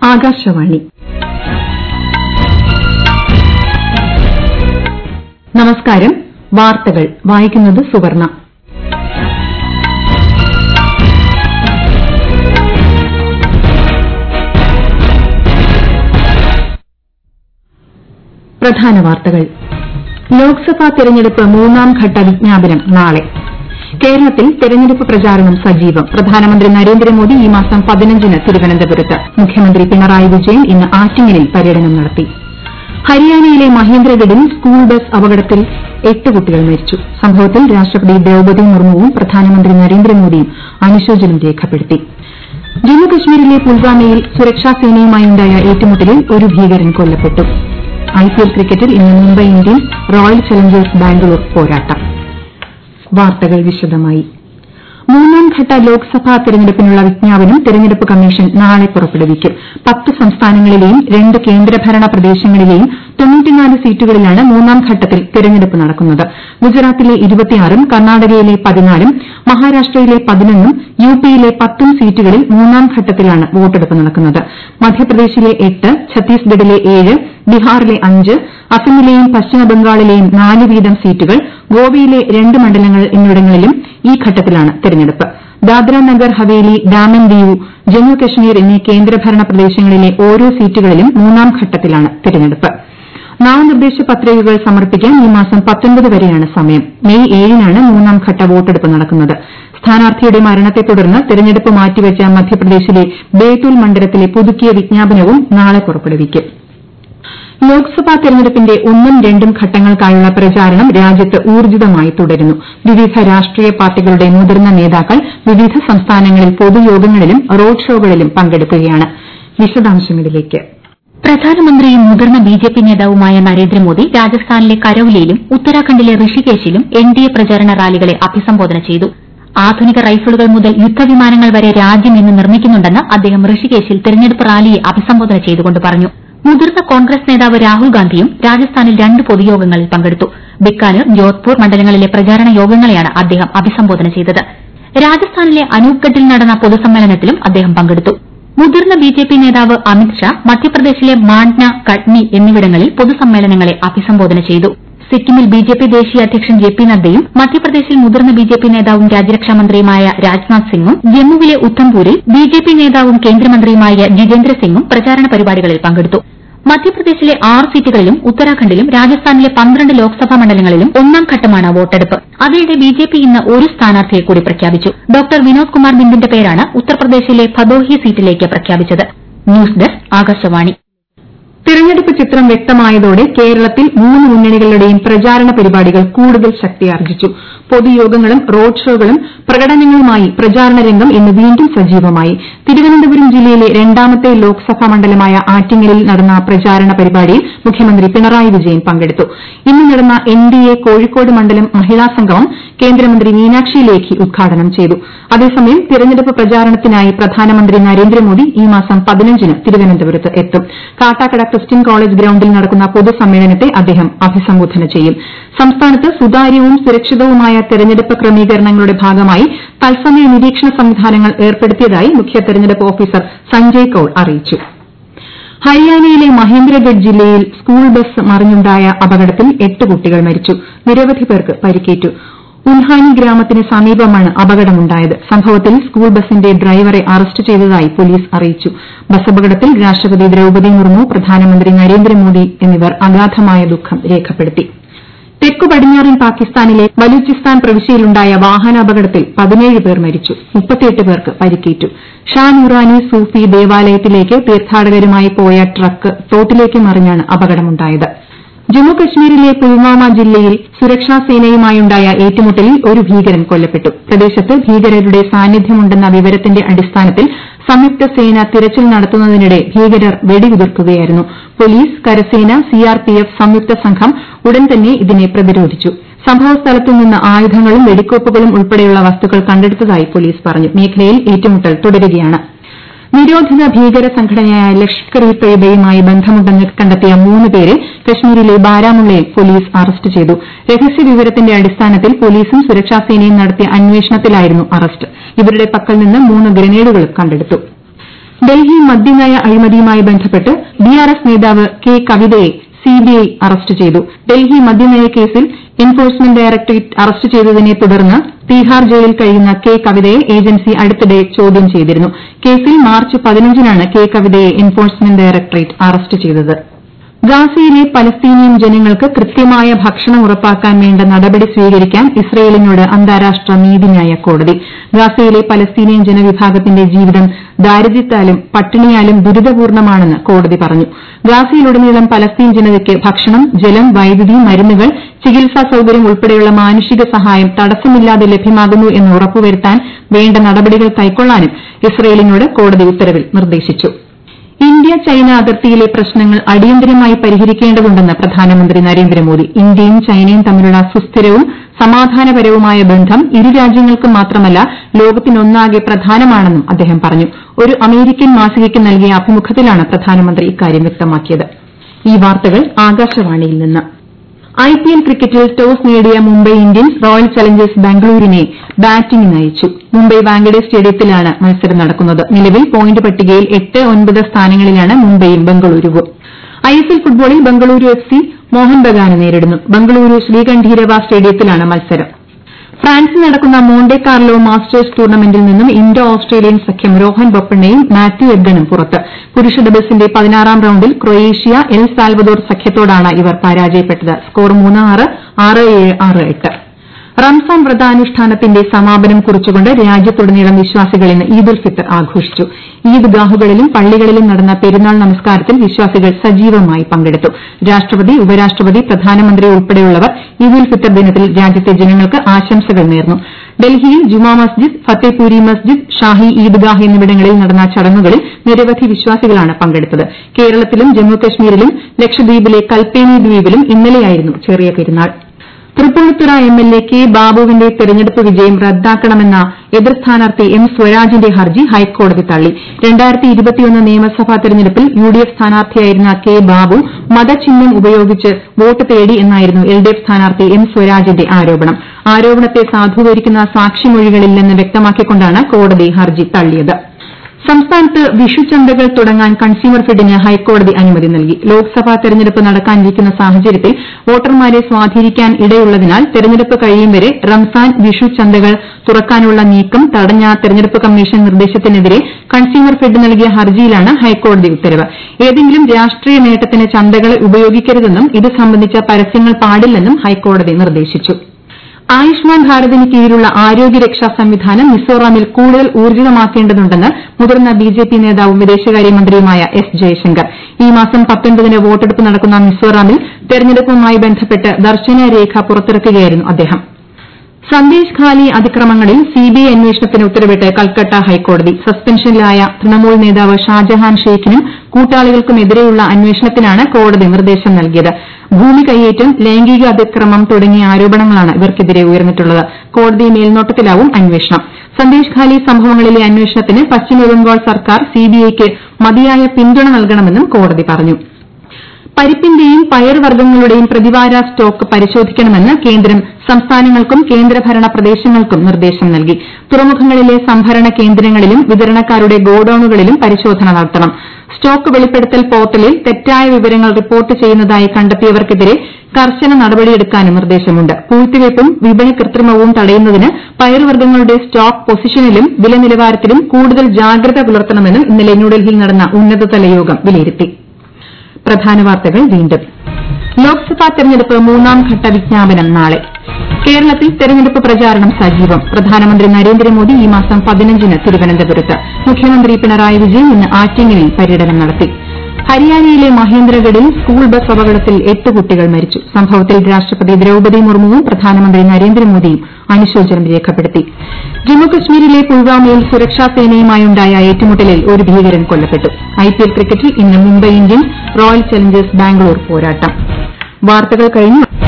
ആകാശവാണി നമസ്കാരം വാർത്തകൾ വായിക്കുന്നത് സുവർണ പ്രധാന വാർത്തകൾ ലോക്സഭാ തെരഞ്ഞെടുപ്പ് മൂന്നാം ഘട്ട വിജ്ഞാപനം നാളെ കേരളത്തിൽ തെരഞ്ഞെടുപ്പ് പ്രചാരണം സജീവം പ്രധാനമന്ത്രി നരേന്ദ്രമോദി ഈ മാസം പതിനഞ്ചിന് തിരുവനന്തപുരത്ത് മുഖ്യമന്ത്രി പിണറായി വിജയൻ ഇന്ന് ആറ്റിങ്ങലിൽ പര്യടനം നടത്തി ഹരിയാനയിലെ മഹേന്ദ്രഗഡിൽ സ്കൂൾ ബസ് അപകടത്തിൽ എട്ട് കുട്ടികൾ മരിച്ചു സംഭവത്തിൽ രാഷ്ട്രപതി ദ്രൌപദി മുർമുവും പ്രധാനമന്ത്രി നരേന്ദ്രമോദിയും അനുശോചനം രേഖപ്പെടുത്തി ജമ്മുകശ്മീരിലെ പുൽവാമയിൽ സുരക്ഷാസേനയുമായുണ്ടായ ഏറ്റുമുട്ടലിൽ ഒരു ഭീകരൻ കൊല്ലപ്പെട്ടു ഐപിഎൽ ക്രിക്കറ്റിൽ ഇന്ന് Mumbai Indians Royal Challengers Bangalore പോരാട്ടം വാർത്തകൾ വിശദമായി മൂന്നാം ഘട്ട ലോക്സഭാ തെരഞ്ഞെടുപ്പിനുള്ള വിജ്ഞാപനം തെരഞ്ഞെടുപ്പ് കമ്മീഷൻ നാളെ പുറപ്പെടുവിക്കും പത്ത് സംസ്ഥാനങ്ങളിലെയും രണ്ട് കേന്ദ്രഭരണ പ്രദേശങ്ങളിലെയും സീറ്റുകളിലാണ് മൂന്നാം ഘട്ടത്തിൽ തെരഞ്ഞെടുപ്പ് നടക്കുന്നത് ഗുജറാത്തിലെ ഉം കർണാടകയിലെ പതിനാലും മഹാരാഷ്ട്രയിലെ പതിനൊന്നും യുപിയിലെ പത്തും സീറ്റുകളിൽ മൂന്നാം ഘട്ടത്തിലാണ് വോട്ടെടുപ്പ് നടക്കുന്നത് മധ്യപ്രദേശിലെ എട്ട് ഛത്തീസ്ഗഡിലെ ഏഴ് ബീഹാറിലെ അഞ്ച് അസമിലെയും പശ്ചിമബംഗാളിലെയും നാല് വീതം സീറ്റുകൾ ഗോവയിലെ രണ്ട് മണ്ഡലങ്ങൾ എന്നിവിടങ്ങളിലും ഈ ഘട്ടത്തിലാണ് തെരഞ്ഞെടുപ്പ് ദാദ്ര നഗർ ഹവേലി ദാമൻ ദിയു ജമ്മു കശ്മീർ എന്നീ കേന്ദ്രഭരണ പ്രദേശങ്ങളിലെ ഓരോ സീറ്റുകളിലും മൂന്നാം ഘട്ടത്തിലാണ് തെരഞ്ഞെടുപ്പ് നാമനിർദ്ദേശ പത്രികകൾ സമർപ്പിക്കാൻ ഈ മാസം വരെയാണ് സമയം മെയ് ഏഴിനാണ് മൂന്നാം ഘട്ട വോട്ടെടുപ്പ് നടക്കുന്നത് സ്ഥാനാർത്ഥിയുടെ മരണത്തെ തുടർന്ന് തെരഞ്ഞെടുപ്പ് മാറ്റിവച്ച മധ്യപ്രദേശിലെ ബേതുൽ മണ്ഡലത്തിലെ പുതുക്കിയ വിജ്ഞാപനവും നാളെ പുറപ്പെടുവിക്കും ലോക്സഭാ തെരഞ്ഞെടുപ്പിന്റെ ഒന്നും രണ്ടും ഘട്ടങ്ങൾക്കായുള്ള പ്രചാരണം രാജ്യത്ത് ഊർജ്ജിതമായി തുടരുന്നു വിവിധ രാഷ്ട്രീയ പാർട്ടികളുടെ മുതിർന്ന നേതാക്കൾ വിവിധ സംസ്ഥാനങ്ങളിൽ പൊതുയോഗങ്ങളിലും റോഡ് ഷോകളിലും പങ്കെടുക്കുകയാണ് വിശദാംശങ്ങളിലേക്ക് പ്രധാനമന്ത്രിയും മുതിർന്ന ബിജെപി നേതാവുമായ നരേന്ദ്രമോദി രാജസ്ഥാനിലെ കരൌലിയിലും ഉത്തരാഖണ്ഡിലെ ഋഷികേശിലും എൻഡിഎ പ്രചാരണ റാലികളെ അഭിസംബോധന ചെയ്തു ആധുനിക റൈഫിളുകൾ മുതൽ യുദ്ധവിമാനങ്ങൾ വരെ രാജ്യം ഇന്ന് നിർമ്മിക്കുന്നുണ്ടെന്ന് അദ്ദേഹം ഋഷികേശിൽ തെരഞ്ഞെടുപ്പ് റാലിയെ അഭിസംബോധന ചെയ്തുകൊണ്ട് പറഞ്ഞു മുതിർന്ന കോൺഗ്രസ് നേതാവ് രാഹുൽ ഗാന്ധിയും രാജസ്ഥാനിൽ രണ്ട് പൊതുയോഗങ്ങളിൽ പങ്കെടുത്തു ബിക്കാനീർ ജോധ്പൂർ മണ്ഡലങ്ങളിലെ പ്രചാരണ യോഗങ്ങളെയാണ് അദ്ദേഹം അഭിസംബോധന ചെയ്തത് രാജസ്ഥാനിലെ അനൂപ്ഗഡിൽ നടന്ന പൊതുസമ്മേളനത്തിലും അദ്ദേഹം പങ്കെടുത്തു മുതിർന്ന ബിജെപി നേതാവ് അമിത് ഷാ മധ്യപ്രദേശിലെ മാണ്ഡ്ന കട്നി എന്നിവിടങ്ങളിൽ പൊതുസമ്മേളനങ്ങളെ അഭിസംബോധന ചെയ്തു സിക്കിമിൽ ബിജെപി ദേശീയ അധ്യക്ഷൻ ജെ പി നദ്ദയും മധ്യപ്രദേശിൽ മുതിർന്ന ബിജെപി നേതാവും രാജ്യരക്ഷാമന്ത്രിയുമായ രാജ്നാഥ് സിംഗും ജമ്മുവിലെ ഉദ്ധംപൂരിൽ ബിജെപി നേതാവും കേന്ദ്രമന്ത്രിയുമായ ജിതേന്ദ്ര സിംഗും പ്രചാരണ പരിപാടികളിൽ പങ്കെടുത്തു മധ്യപ്രദേശിലെ ആറ് സീറ്റുകളിലും ഉത്തരാഖണ്ഡിലും രാജസ്ഥാനിലെ പന്ത്രണ്ട് ലോക്സഭാ മണ്ഡലങ്ങളിലും ഒന്നാം ഘട്ടമാണ് വോട്ടെടുപ്പ് അതിനിടെ ബിജെപി ഇന്ന് ഒരു സ്ഥാനാർത്ഥിയെ കൂടി പ്രഖ്യാപിച്ചു ഡോക്ടർ വിനോദ് കുമാർ ബിന്ദിന്റെ പേരാണ് ഉത്തർപ്രദേശിലെ ഭദോഹി സീറ്റിലേക്ക് പ്രഖ്യാപിച്ചത് ന്യൂസ് ഡെസ്ക് ആകാശവാണി തെരഞ്ഞെടുപ്പ് ചിത്രം വ്യക്തമായതോടെ കേരളത്തിൽ മൂന്ന് മുന്നണികളുടെയും പ്രചാരണ പരിപാടികൾ കൂടുതൽ ശക്തിയാർജിച്ചു പൊതുയോഗങ്ങളും റോഡ് ഷോകളും പ്രകടനങ്ങളുമായി പ്രചാരണ രംഗം ഇന്ന് വീണ്ടും സജീവമായി തിരുവനന്തപുരം ജില്ലയിലെ രണ്ടാമത്തെ ലോക്സഭാ മണ്ഡലമായ ആറ്റിങ്ങലിൽ നടന്ന പ്രചാരണ പരിപാടിയിൽ മുഖ്യമന്ത്രി പിണറായി വിജയൻ പങ്കെടുത്തു ഇന്ന് നടന്ന എൻഡിഎ കോഴിക്കോട് മണ്ഡലം മഹിളാ സംഗമം കേന്ദ്രമന്ത്രി മീനാക്ഷി ലേഖി ഉദ്ഘാടനം ചെയ്തു അതേസമയം തിരഞ്ഞെടുപ്പ് പ്രചാരണത്തിനായി പ്രധാനമന്ത്രി നരേന്ദ്രമോദി ഈ മാസം പതിനഞ്ചിന് തിരുവനന്തപുരത്ത് എത്തും കാട്ടാക്കട ക്രിസ്ത്യൻ കോളേജ് ഗ്രൌണ്ടിൽ നടക്കുന്ന പൊതുസമ്മേളനത്തെ അദ്ദേഹം അഭിസംബോധന ചെയ്യും സംസ്ഥാനത്ത് സുതാര്യവും സുരക്ഷിതവുമായ തെരഞ്ഞെടുപ്പ് ക്രമീകരണങ്ങളുടെ ഭാഗമായി തത്സമയ നിരീക്ഷണ സംവിധാനങ്ങൾ ഏർപ്പെടുത്തിയതായി മുഖ്യ തെരഞ്ഞെടുപ്പ് ഓഫീസർ സഞ്ജയ് കൌൾ അറിയിച്ചു ഹരിയാനയിലെ മഹേന്ദ്രഗഡ് ജില്ലയിൽ സ്കൂൾ ബസ് മറിഞ്ഞുണ്ടായ അപകടത്തിൽ എട്ട് കുട്ടികൾ മരിച്ചു നിരവധി പേർക്ക് പരിക്കേറ്റു ഉൽഹാനി ഗ്രാമത്തിന് സമീപമാണ് അപകടമുണ്ടായത് സംഭവത്തിൽ സ്കൂൾ ബസിന്റെ ഡ്രൈവറെ അറസ്റ്റ് ചെയ്തതായി പോലീസ് അറിയിച്ചു ബസ് അപകടത്തിൽ രാഷ്ട്രപതി ദ്രൌപദി മുർമു പ്രധാനമന്ത്രി നരേന്ദ്രമോദി എന്നിവർ അഗാധമായ ദുഃഖം രേഖപ്പെടുത്തി തെക്കു പടിഞ്ഞാറൻ പാകിസ്ഥാനിലെ ബലൂചിസ്ഥാൻ പ്രവിശ്യയിലുണ്ടായ വാഹനാപകടത്തിൽ പതിനേഴ് പേർ മരിച്ചു മുപ്പത്തിയെട്ട് പേർക്ക് പരിക്കേറ്റു ഷാ നൂറാനി സൂഫി ദേവാലയത്തിലേക്ക് തീർത്ഥാടകരുമായി പോയ ട്രക്ക് തോട്ടിലേക്ക് മറിഞ്ഞാണ് അപകടമുണ്ടായത് ജമ്മു കശ്മീരിലെ പുൽവാമ ജില്ലയിൽ സുരക്ഷാസേനയുമായുണ്ടായ ഏറ്റുമുട്ടലിൽ ഒരു ഭീകരൻ കൊല്ലപ്പെട്ടു പ്രദേശത്ത് ഭീകരരുടെ സാന്നിധ്യമുണ്ടെന്ന വിവരത്തിന്റെ അടിസ്ഥാനത്തിൽ സംയുക്ത സേന തിരച്ചിൽ നടത്തുന്നതിനിടെ ഭീകരർ വെടിയുതിർക്കുകയായിരുന്നു പോലീസ് കരസേന സിആർപിഎഫ് സംയുക്ത സംഘം ഉടൻ തന്നെ ഇതിനെ പ്രതിരോധിച്ചു സംഭവസ്ഥലത്തു നിന്ന് ആയുധങ്ങളും വെടിക്കോപ്പുകളും ഉൾപ്പെടെയുള്ള വസ്തുക്കൾ കണ്ടെടുത്തതായി പോലീസ് പറഞ്ഞു മേഖലയിൽ ഏറ്റുമുട്ടൽ തുടരുകയാണ് നിരോധിത ഭീകര സംഘടനയായ ലഷ്കർ ഇ തൊയ്ബയുമായി ബന്ധമുണ്ടെന്ന് കണ്ടെത്തിയ മൂന്ന് പേരെ കശ്മീരിലെ ബാരാമുള്ളയിൽ പോലീസ് അറസ്റ്റ് ചെയ്തു രഹസ്യ വിവരത്തിന്റെ അടിസ്ഥാനത്തിൽ പോലീസും സുരക്ഷാസേനയും നടത്തിയ അന്വേഷണത്തിലായിരുന്നു അറസ്റ്റ് ഇവരുടെ പക്കൽ നിന്ന് മൂന്ന് ഗ്രനേഡുകളും കണ്ടെടുത്തു ഡൽഹി മദ്യനയ അഴിമതിയുമായി ബന്ധപ്പെട്ട് ബിആർഎസ് നേതാവ് കെ കവിതയെ സിബിഐ അറസ്റ്റ് ചെയ്തു ഡൽഹി മദ്യനയ കേസിൽ എൻഫോഴ്സ്മെന്റ് ഡയറക്ടറേറ്റ് അറസ്റ്റ് ചെയ്തതിനെ തുടർന്ന് തീഹാർ ജയിലിൽ കഴിയുന്ന കെ കവിതയെ ഏജൻസി അടുത്തിടെ ചോദ്യം ചെയ്തിരുന്നു കേസിൽ മാർച്ച് പതിനഞ്ചിനാണ് കെ കവിതയെ എൻഫോഴ്സ്മെന്റ് ഡയറക്ടറേറ്റ് അറസ്റ്റ് ചെയ്തത് ഗാസയിലെ പലസ്തീനിയൻ ജനങ്ങൾക്ക് കൃത്യമായ ഭക്ഷണം ഉറപ്പാക്കാൻ വേണ്ട നടപടി സ്വീകരിക്കാൻ ഇസ്രയേലിനോട് അന്താരാഷ്ട്ര നീതിന്യായ കോടതി ഗാസയിലെ പലസ്തീനിയൻ ജനവിഭാഗത്തിന്റെ ജീവിതം ദാരിദ്ര്യത്താലും പട്ടിണിയാലും ദുരിതപൂർണ്ണമാണെന്ന് കോടതി പറഞ്ഞു ഗാസയിലുടനീളം പലസ്തീൻ ജനതയ്ക്ക് ഭക്ഷണം ജലം വൈദ്യുതി മരുന്നുകൾ ചികിത്സാ സൌകര്യം ഉൾപ്പെടെയുള്ള മാനുഷിക സഹായം തടസ്സമില്ലാതെ ലഭ്യമാകുന്നു എന്ന് ഉറപ്പുവരുത്താൻ വേണ്ട നടപടികൾ കൈക്കൊള്ളാനും ഇസ്രയേലിനോട് കോടതി ഉത്തരവിൽ നിർദ്ദേശിച്ചു ഇന്ത്യ ചൈന അതിർത്തിയിലെ പ്രശ്നങ്ങൾ അടിയന്തരമായി പരിഹരിക്കേണ്ടതുണ്ടെന്ന് പ്രധാനമന്ത്രി നരേന്ദ്രമോദി ഇന്ത്യയും ചൈനയും തമ്മിലുള്ള സുസ്ഥിരവും സമാധാനപരവുമായ ബന്ധം ഇരു രാജ്യങ്ങൾക്കും മാത്രമല്ല ലോകത്തിനൊന്നാകെ പ്രധാനമാണെന്നും അദ്ദേഹം പറഞ്ഞു ഒരു അമേരിക്കൻ മാസികയ്ക്ക് നൽകിയ അഭിമുഖത്തിലാണ് പ്രധാനമന്ത്രി ഇക്കാര്യം വ്യക്തമാക്കിയത് ഈ വാർത്തകൾ ആകാശവാണിയിൽ നിന്ന് ഐപിഎൽ ക്രിക്കറ്റിൽ ടോസ് നേടിയ മുംബൈ ഇന്ത്യൻസ് റോയൽ ചലഞ്ചേഴ്സ് ബാംഗ്ലൂരിനെ ബാറ്റിംഗിന് അയച്ചു മുംബൈ വാങ്കഡെ സ്റ്റേഡിയത്തിലാണ് മത്സരം നടക്കുന്നത് നിലവിൽ പോയിന്റ് പട്ടികയിൽ എട്ട് ഒൻപത് സ്ഥാനങ്ങളിലാണ് മുംബൈയും ബംഗളൂരുവും ഐഎസ്എൽ ഫുട്ബോളിൽ ബംഗളൂരു എഫ് സി മോഹൻ ബഗാനെ നേരിടുന്നു ബംഗളൂരു ശ്രീകണ്ഠീരവ സ്റ്റേഡിയത്തിലാണ് മത്സരം ഫ്രാൻസിൽ നടക്കുന്ന മോണ്ടെ കാർലോ മാസ്റ്റേഴ്സ് ടൂർണമെന്റിൽ നിന്നും ഇന്തോ ഓസ്ട്രേലിയൻ സഖ്യം രോഹൻ ബൊപ്പണ്ണയും മാത്യു എഡ്ഗനും പുറത്ത് പുരുഷ ഡബിൾസിന്റെ പതിനാറാം റൌണ്ടിൽ ക്രൊയേഷ്യ എൽ സാൽവദോർ സഖ്യത്തോടാണ് ഇവർ പരാജയപ്പെട്ടത് സ്കോർ മൂന്ന് ആറ് ആറ് ഏഴ് ആറ് എട്ട് റംസാൻ വ്രതാനുഷ്ഠാനത്തിന്റെ സമാപനം കുറിച്ചുകൊണ്ട് രാജ്യത്തുടനീളം വിശ്വാസികൾ ഇന്ന് ഈദുൽ ഫിത്തർ ആഘോഷിച്ചു ഈദ്ഗാഹുകളിലും പള്ളികളിലും നടന്ന പെരുന്നാൾ നമസ്കാരത്തിൽ വിശ്വാസികൾ സജീവമായി പങ്കെടുത്തു രാഷ്ട്രപതി ഉപരാഷ്ട്രപതി പ്രധാനമന്ത്രി ഉൾപ്പെടെയുള്ളവർ ഈദുൽ ഫിത്തർ ദിനത്തിൽ രാജ്യത്തെ ജനങ്ങൾക്ക് ആശംസകൾ നേർന്നു ഡൽഹിയിൽ ജുമാ മസ്ജിദ് ഫത്തേപൂരി മസ്ജിദ് ഷാഹി ഈദ്ഗാഹ് എന്നിവിടങ്ങളിൽ നടന്ന ചടങ്ങുകളിൽ നിരവധി വിശ്വാസികളാണ് പങ്കെടുത്തത് കേരളത്തിലും ജമ്മുകശ്മീരിലും ലക്ഷദ്വീപിലെ കൽപ്പേനി ദ്വീപിലും ഇന്നലെയായിരുന്നു ചെറിയ പെരുന്നാൾ തൃപ്പൂണിത്തുറ എംഎൽഎ കെ ബാബുവിന്റെ തെരഞ്ഞെടുപ്പ് വിജയം റദ്ദാക്കണമെന്ന എതിർ സ്ഥാനാർത്ഥി എം സ്വരാജിന്റെ ഹർജി ഹൈക്കോടതി തള്ളി നിയമസഭാ തെരഞ്ഞെടുപ്പിൽ യുഡിഎഫ് സ്ഥാനാർത്ഥിയായിരുന്ന കെ ബാബു മതചിഹ്നം ഉപയോഗിച്ച് വോട്ട് തേടി എന്നായിരുന്നു എൽഡിഎഫ് സ്ഥാനാർത്ഥി എം സ്വരാജിന്റെ ആരോപണം ആരോപണത്തെ സാധൂകരിക്കുന്ന സാക്ഷിമൊഴികളില്ലെന്ന് വ്യക്തമാക്കിക്കൊണ്ടാണ് കോടതി ഹർജി തള്ളിയത് സംസ്ഥാനത്ത് വിഷുചന്തകൾ തുടങ്ങാൻ കൺസ്യൂമർ ഫെഡിന് ഹൈക്കോടതി അനുമതി നൽകി ലോക്സഭാ തെരഞ്ഞെടുപ്പ് നടക്കാനിരിക്കുന്ന സാഹചര്യത്തിൽ വോട്ടർമാരെ സ്വാധീനിക്കാൻ ഇടയുള്ളതിനാൽ തെരഞ്ഞെടുപ്പ് കഴിയും വരെ റംസാൻ വിഷു ചന്തകൾ തുറക്കാനുള്ള നീക്കം തടഞ്ഞ തെരഞ്ഞെടുപ്പ് കമ്മീഷൻ നിർദ്ദേശത്തിനെതിരെ കൺസ്യൂമർ ഫെഡ് നൽകിയ ഹർജിയിലാണ് ഹൈക്കോടതി ഉത്തരവ് ഏതെങ്കിലും രാഷ്ട്രീയ നേട്ടത്തിന് ചന്തകളെ ഉപയോഗിക്കരുതെന്നും ഇത് സംബന്ധിച്ച പരസ്യങ്ങൾ പാടില്ലെന്നും ഹൈക്കോടതി നിർദ്ദേശിച്ചു ആയുഷ്മാൻ ഭാരതിന് കീഴിലുള്ള ആരോഗ്യരക്ഷാ സംവിധാനം മിസോറാമിൽ കൂടുതൽ ഊർജിതമാക്കേണ്ടതുണ്ടെന്ന് മുതിർന്ന ബിജെപി നേതാവും വിദേശകാര്യമന്ത്രിയുമായ എസ് ജയശങ്കർ ഈ മാസം പത്തൊൻപതിന് വോട്ടെടുപ്പ് നടക്കുന്ന മിസോറാമിൽ തെരഞ്ഞെടുപ്പുമായി ബന്ധപ്പെട്ട് ദർശനരേഖ പുറത്തിറക്കുകയായിരുന്നു അദ്ദേഹം സന്ദേശ് ഖാലി അതിക്രമങ്ങളിൽ സിബിഐ അന്വേഷണത്തിന് ഉത്തരവിട്ട് കൽക്കട്ട ഹൈക്കോടതി സസ്പെൻഷനിലായ തൃണമൂൽ നേതാവ് ഷാജഹാൻ ഷെയ്ഖിനും കൂട്ടാളികൾക്കുമെതിരെയുള്ള അന്വേഷണത്തിനാണ് കോടതി നിർദ്ദേശം നൽകിയത് ഭൂമി കൈയേറ്റം ലൈംഗിക അതിക്രമം തുടങ്ങിയ ആരോപണങ്ങളാണ് ഇവർക്കെതിരെ ഉയർന്നിട്ടുള്ളത് കോടതി മേൽനോട്ടത്തിലാവും അന്വേഷണം സന്ദേശ് ഖാലി സംഭവങ്ങളിലെ അന്വേഷണത്തിന് പശ്ചിമബംഗാൾ സർക്കാർ സിബിഐക്ക് മതിയായ പിന്തുണ നൽകണമെന്നും കോടതി പറഞ്ഞു പരിപ്പിന്റെയും പയറുവർഗ്ഗങ്ങളുടെയും പ്രതിവാര സ്റ്റോക്ക് പരിശോധിക്കണമെന്ന് കേന്ദ്രം സംസ്ഥാനങ്ങൾക്കും കേന്ദ്രഭരണ പ്രദേശങ്ങൾക്കും നിർദ്ദേശം നൽകി തുറമുഖങ്ങളിലെ സംഭരണ കേന്ദ്രങ്ങളിലും വിതരണക്കാരുടെ ഗോഡൌണുകളിലും പരിശോധന നടത്തണം സ്റ്റോക്ക് വെളിപ്പെടുത്തൽ പോർട്ടലിൽ തെറ്റായ വിവരങ്ങൾ റിപ്പോർട്ട് ചെയ്യുന്നതായി കണ്ടെത്തിയവർക്കെതിരെ കർശന നടപടിയെടുക്കാനും നിർദ്ദേശമുണ്ട് പൂഴ്ത്തിവയ്പും വിപണി കൃത്രിമവും തടയുന്നതിന് പയറുവർഗ്ഗങ്ങളുടെ സ്റ്റോക്ക് പൊസിഷനിലും വില നിലവാരത്തിലും കൂടുതൽ ജാഗ്രത പുലർത്തണമെന്നും ഇന്നലെ ന്യൂഡൽഹിയിൽ നടന്ന ഉന്നതതല യോഗം വിലയിരുത്തി പ്രധാന വാർത്തകൾ വീണ്ടും ലോക്സഭാ തെരഞ്ഞെടുപ്പ് മൂന്നാം ഘട്ട വിജ്ഞാപനം നാളെ കേരളത്തിൽ തെരഞ്ഞെടുപ്പ് പ്രചാരണം സജീവം പ്രധാനമന്ത്രി നരേന്ദ്രമോദി ഈ മാസം പതിനഞ്ചിന് തിരുവനന്തപുരത്ത് മുഖ്യമന്ത്രി പിണറായി വിജയൻ ഇന്ന് ആറ്റിങ്ങലിൽ പര്യടനം നടത്തി ഹരിയാനയിലെ മഹേന്ദ്രഗഡിൽ സ്കൂൾ ബസ് അപകടത്തിൽ എട്ട് കുട്ടികൾ മരിച്ചു സംഭവത്തിൽ രാഷ്ട്രപതി ദ്രൌപദി മുർമുവും പ്രധാനമന്ത്രി നരേന്ദ്രമോദിയും അനുശോചനം രേഖപ്പെടുത്തി ജമ്മുകശ്മീരിലെ പുൽവാമയിൽ സുരക്ഷാ സേനയുമായുണ്ടായ ഏറ്റുമുട്ടലിൽ ഒരു ഭീകരൻ കൊല്ലപ്പെട്ടു ഐപിഎൽ ക്രിക്കറ്റിൽ ഇന്ന് Mumbai Indians Royal Challengers Bangalore പോരാട്ടം വാർത്തകൾ കഴിഞ്ഞു